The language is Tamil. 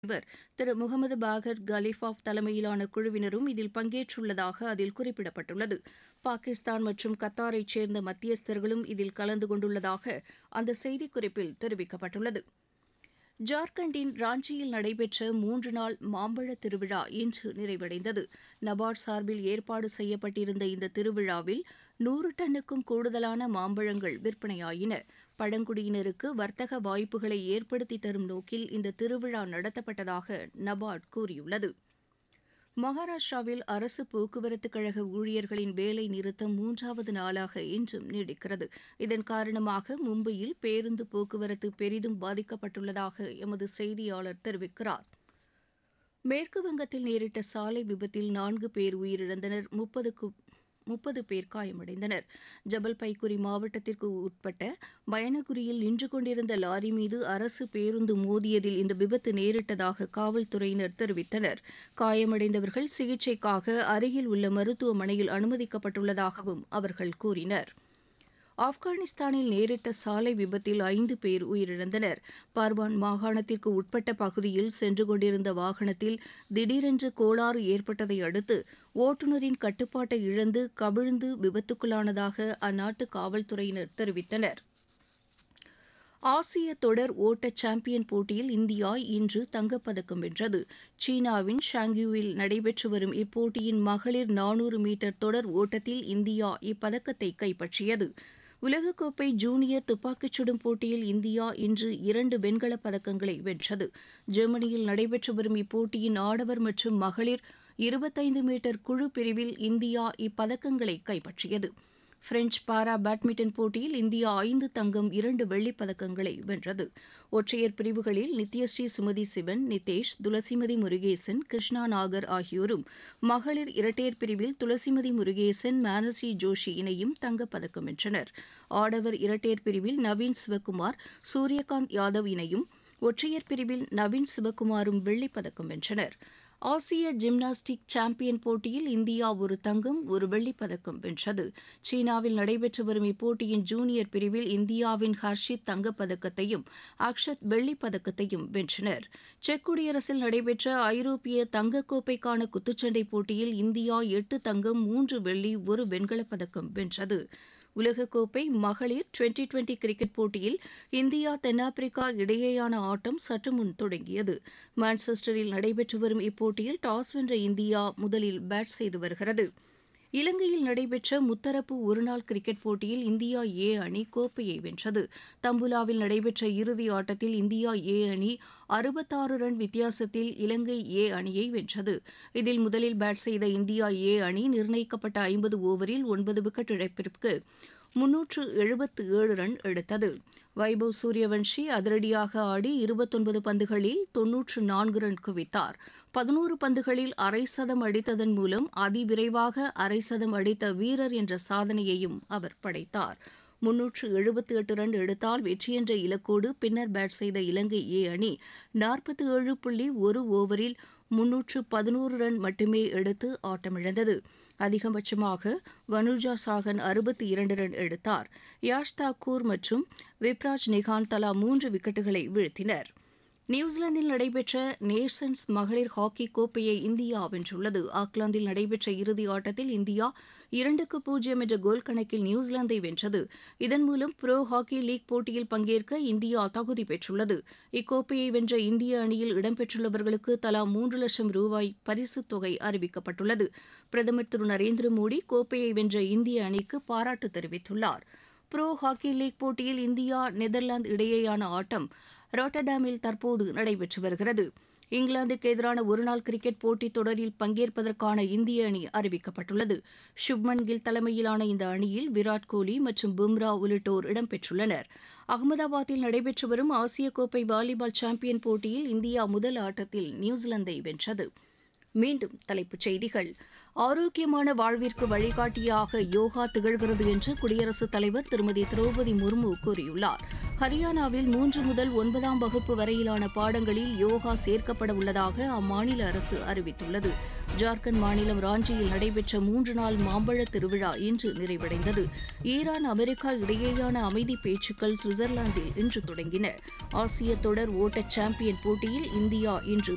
தலைவர் திரு முகமது பாகர் கலிஃபாஃப் தலைமையிலான குழுவினரும் இதில் பங்கேற்றுள்ளதாக அதில் குறிப்பிடப்பட்டுள்ளது பாகிஸ்தான் மற்றும் கத்தாரைச் சேர்ந்த மத்தியஸ்தர்களும் இதில் கலந்து கொண்டுள்ளதாக அந்த செய்திக்குறிப்பில் தெரிவிக்கப்பட்டுள்ளது ஜார்க்கண்டின் ராஞ்சியில் நடைபெற்ற மூன்று நாள் மாம்பழ திருவிழா இன்று நிறைவடைந்தது நபார்ட் சார்பில் ஏற்பாடு செய்யப்பட்டிருந்த இந்த திருவிழாவில் நூறு டன்னுக்கும் கூடுதலான மாம்பழங்கள் விற்பனையாயின பழங்குடியினருக்கு வர்த்தக வாய்ப்புகளை ஏற்படுத்தி தரும் நோக்கில் இந்த திருவிழா நடத்தப்பட்டதாக நபார்ட் கூறியுள்ளது மகாராஷ்டிராவில் அரசு போக்குவரத்து கழக ஊழியர்களின் வேலை நிறுத்தம் மூன்றாவது நாளாக இன்றும் நீடிக்கிறது இதன் காரணமாக மும்பையில் பேருந்து போக்குவரத்து பெரிதும் பாதிக்கப்பட்டுள்ளதாக எமது செய்தியாளர் தெரிவிக்கிறார் மேற்கு வங்கத்தில் நேரிட்ட சாலை விபத்தில் நான்கு பேர் உயிரிழந்தனர் முப்பதுக்கு முப்பது பேர் காயமடைந்தனர் ஜபல்பைகுரி மாவட்டத்திற்கு உட்பட்ட பயணகுரியில் நின்று கொண்டிருந்த லாரி மீது அரசு பேருந்து மோதியதில் இந்த விபத்து நேரிட்டதாக காவல்துறையினர் தெரிவித்தனர் காயமடைந்தவர்கள் சிகிச்சைக்காக அருகில் உள்ள மருத்துவமனையில் அனுமதிக்கப்பட்டுள்ளதாகவும் அவர்கள் கூறினர் ஆப்கானிஸ்தானில் நேரிட்ட சாலை விபத்தில் ஐந்து பேர் உயிரிழந்தனர் பார்வான் மாகாணத்திற்கு உட்பட்ட பகுதியில் சென்று கொண்டிருந்த வாகனத்தில் திடீரென்று கோளாறு ஏற்பட்டதை அடுத்து ஓட்டுநரின் கட்டுப்பாட்டை இழந்து கவிழ்ந்து விபத்துக்குள்ளானதாக அந்நாட்டு காவல்துறையினர் தெரிவித்தனர் ஆசிய தொடர் ஓட்ட சாம்பியன் போட்டியில் இந்தியா இன்று தங்கப்பதக்கம் வென்றது சீனாவின் ஷாங்யூவில் நடைபெற்று வரும் இப்போட்டியின் மகளிர் நானூறு மீட்டர் தொடர் ஓட்டத்தில் இந்தியா இப்பதக்கத்தை கைப்பற்றியது உலகக்கோப்பை ஜூனியர் துப்பாக்கிச் சுடும் போட்டியில் இந்தியா இன்று இரண்டு வெண்கலப் பதக்கங்களை வென்றது ஜெர்மனியில் நடைபெற்று வரும் இப்போட்டியின் ஆடவர் மற்றும் மகளிர் இருபத்தைந்து மீட்டர் குழு பிரிவில் இந்தியா இப்பதக்கங்களை கைப்பற்றியது பிரெஞ்ச் பாரா பேட்மிண்டன் போட்டியில் இந்தியா ஐந்து தங்கம் இரண்டு வெள்ளிப் பதக்கங்களை வென்றது ஒற்றையர் பிரிவுகளில் நித்யஸ்ரீ சுமதி சிவன் நிதேஷ் துளசிமதி முருகேசன் கிருஷ்ணா நாகர் ஆகியோரும் மகளிர் இரட்டையர் பிரிவில் துளசிமதி முருகேசன் மானசி ஜோஷி இணையும் தங்கப்பதக்கம் வென்றனர் ஆடவர் இரட்டையர் பிரிவில் நவீன் சிவக்குமார் சூரியகாந்த் யாதவ் இணையும் ஒற்றையர் பிரிவில் நவீன் சிவக்குமாரும் வெள்ளிப் பதக்கம் வென்றனர் ஆசிய ஜிம்னாஸ்டிக் சாம்பியன் போட்டியில் இந்தியா ஒரு தங்கம் ஒரு வெள்ளிப் பதக்கம் வென்றது சீனாவில் நடைபெற்று வரும் இப்போட்டியின் ஜூனியர் பிரிவில் இந்தியாவின் ஹர்ஷித் தங்கப்பதக்கத்தையும் அக்ஷத் வெள்ளிப் பதக்கத்தையும் வென்றனர் செக் குடியரசில் நடைபெற்ற ஐரோப்பிய தங்கக்கோப்பைக்கான குத்துச்சண்டை போட்டியில் இந்தியா எட்டு தங்கம் மூன்று வெள்ளி ஒரு வெண்கலப் பதக்கம் வென்றது உலகக்கோப்பை மகளிர் டுவெண்டி டுவெண்டி கிரிக்கெட் போட்டியில் இந்தியா தென்னாப்பிரிக்கா இடையேயான ஆட்டம் சற்று முன் தொடங்கியது மான்செஸ்டரில் நடைபெற்று வரும் இப்போட்டியில் டாஸ் வென்ற இந்தியா முதலில் பேட் செய்து வருகிறது இலங்கையில் நடைபெற்ற முத்தரப்பு ஒருநாள் கிரிக்கெட் போட்டியில் இந்தியா ஏ அணி கோப்பையை வென்றது தம்புலாவில் நடைபெற்ற இறுதி ஆட்டத்தில் இந்தியா ஏ அணி அறுபத்தாறு ரன் வித்தியாசத்தில் இலங்கை ஏ அணியை வென்றது இதில் முதலில் பேட் செய்த இந்தியா ஏ அணி நிர்ணயிக்கப்பட்ட ஐம்பது ஓவரில் ஒன்பது விக்கெட் இழப்பிற்கு முன்னூற்று எழுபத்து ஏழு ரன் எடுத்தது வைபவ் சூரியவன்ஷி அதிரடியாக ஆடி இருபத்தொன்பது பந்துகளில் தொன்னூற்று நான்கு ரன் குவித்தார் பதினோரு பந்துகளில் அரை சதம் அடித்ததன் மூலம் அதிவிரைவாக அரை சதம் அடித்த வீரர் என்ற சாதனையையும் அவர் படைத்தார் முன்னூற்று எழுபத்தி எட்டு ரன் எடுத்தால் வெற்றி என்ற இலக்கோடு பின்னர் பேட் செய்த இலங்கை ஏ அணி நாற்பத்தி ஏழு புள்ளி ஒரு ஓவரில் முன்னூற்று பதினோரு ரன் மட்டுமே எடுத்து ஆட்டமிழந்தது அதிகபட்சமாக வனுஜா சாகன் அறுபத்தி இரண்டு ரன் எடுத்தார் யாஷ் தாக்கூர் மற்றும் விப்ராஜ் நிகான் தலா மூன்று விக்கெட்டுகளை வீழ்த்தினர் நியூசிலாந்தில் நடைபெற்ற நேஷன்ஸ் மகளிர் ஹாக்கி கோப்பையை இந்தியா வென்றுள்ளது ஆக்லாந்தில் நடைபெற்ற இறுதி ஆட்டத்தில் இந்தியா இரண்டுக்கு பூஜ்ஜியம் என்ற கோல் கணக்கில் நியூசிலாந்தை வென்றது இதன் மூலம் புரோ ஹாக்கி லீக் போட்டியில் பங்கேற்க இந்தியா தகுதி பெற்றுள்ளது இக்கோப்பையை வென்ற இந்திய அணியில் இடம்பெற்றுள்ளவர்களுக்கு தலா மூன்று லட்சம் ரூபாய் பரிசுத் தொகை அறிவிக்கப்பட்டுள்ளது பிரதமர் திரு நரேந்திர மோடி கோப்பையை வென்ற இந்திய அணிக்கு பாராட்டு தெரிவித்துள்ளார் புரோ ஹாக்கி லீக் போட்டியில் இந்தியா நெதர்லாந்து இடையேயான ஆட்டம் ராட்டர்டாமில் தற்போது நடைபெற்று வருகிறது இங்கிலாந்துக்கு எதிரான ஒருநாள் கிரிக்கெட் போட்டித் தொடரில் பங்கேற்பதற்கான இந்திய அணி அறிவிக்கப்பட்டுள்ளது சுப்மன் கில் தலைமையிலான இந்த அணியில் விராட் கோலி மற்றும் பும்ரா உள்ளிட்டோர் இடம்பெற்றுள்ளனர் அகமதாபாத்தில் நடைபெற்று வரும் ஆசிய கோப்பை வாலிபால் சாம்பியன் போட்டியில் இந்தியா முதல் ஆட்டத்தில் நியூசிலாந்தை வென்றது மீண்டும் தலைப்புச் செய்திகள் ஆரோக்கியமான வாழ்விற்கு வழிகாட்டியாக யோகா திகழ்கிறது என்று குடியரசுத் தலைவர் திருமதி திரௌபதி முர்மு கூறியுள்ளார் ஹரியானாவில் மூன்று முதல் ஒன்பதாம் வகுப்பு வரையிலான பாடங்களில் யோகா சேர்க்கப்பட உள்ளதாக அம்மாநில அரசு அறிவித்துள்ளது ஜார்க்கண்ட் மாநிலம் ராஞ்சியில் நடைபெற்ற மூன்று நாள் மாம்பழ திருவிழா இன்று நிறைவடைந்தது ஈரான் அமெரிக்கா இடையேயான அமைதி பேச்சுக்கள் சுவிட்சர்லாந்தில் இன்று தொடங்கின ஆசிய தொடர் ஓட்ட சாம்பியன் போட்டியில் இந்தியா இன்று